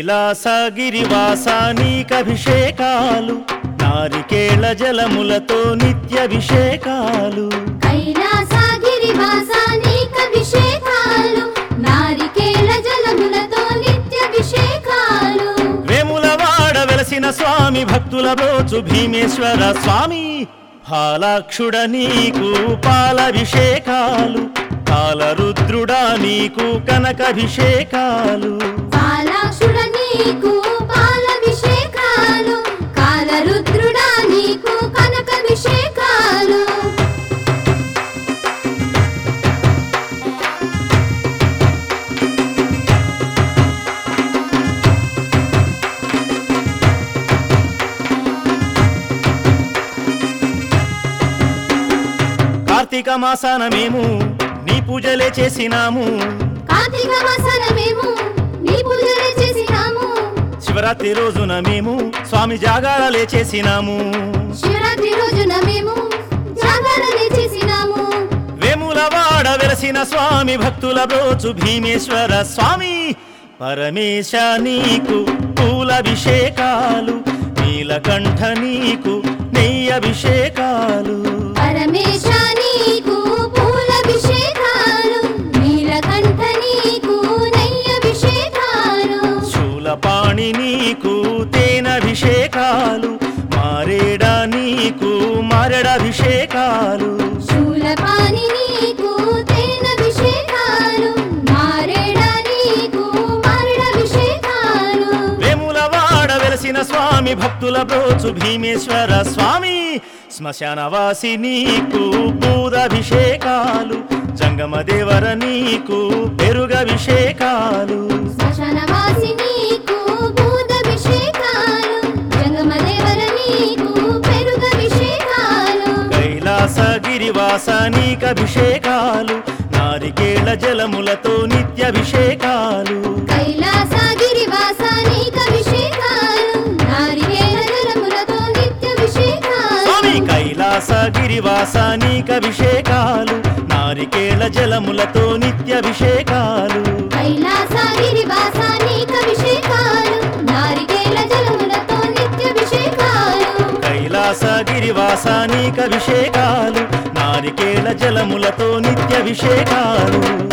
కైలాసగిరివాసానీకభిషేకాలు నారికేళ జలములతో నిత్యభిషేకాలు కైలాసగిరి వాసానికభిషేకాలు నారికేళ జలములతో నిత్యభిషేకాలు వేములవాడ వెలసిన స్వామి భక్తుల బ్రోచు భీమేశ్వర స్వామి పాలాక్షుడ నీకు పాలభిషేకాలు కాలరుద్రుడా నీకు కనకభిషేకాలు పాలాక్షుడ నీకు పాలభిషేకాలు కాలరుద్రుడా నీకు కనకభిషేకాలు కార్తీక మాసాన మేము నీ పూజలే చేసినాము కార్తీక మాసాన మేము నీ పూజలే చేసినాము శివరాత్రి రోజున మేము స్వామి జాగారాలే చేసినాము శివరాత్రి రోజున మేము జాగరణే చేసినాము వేములవాడ వెలసిన స్వామి భక్తుల బ్రోచు భీమేశ్వర స్వామి పరమేశ నీకు పూలభిషేకాలు నీలకంఠ నీకు నెయ్యభిషేకాలు పరమేశ నీకు పూలభిషేకాలు నీలకంఠ నీకు నయ్యభిషేకాలు శూలపాణి నీకు తేనభిషేకాలు మారేడ నీకు మారెడభిషేకాలు శూలపాని నీకు తేనభిషేకాలు మారేడ నీకు మారేడభిషేకాలు వేములవాడ వెలసిన స్వామి భక్తుల బ్రోచు భీమేశ్వర స్వామి శ్మశానవాసి నీకు పూదభిషేకాలు జంగమ దేవర నీకు పెరుగభిషేకాలు శ్మశానవాసి నీకు భూతభిషేకాలు జంగమదేవర నీకు పెరుగభిషేకాలు కైలాసగిరివాస నీకభిషేకాలు నారికేళ జలములతో నిత్యభిషేకాలు కైలాసగిరి వాసానికభిషేకాలు నారికేళ జలములతో నిత్యభిషేకాలు స్వామి కైలాసగిరివాస నీకభిషేకాలు నారికేళ జలములతో నిత్యభిషేకాలు కైలాసగిరి వాసానికభిషేకాలు నారికేళ జలములతో నిత్యభిషేకాలు కైలాసగిరివాసానీకభిషేకాలు నారికేళ జలములతో నిత్యభిషేకాలు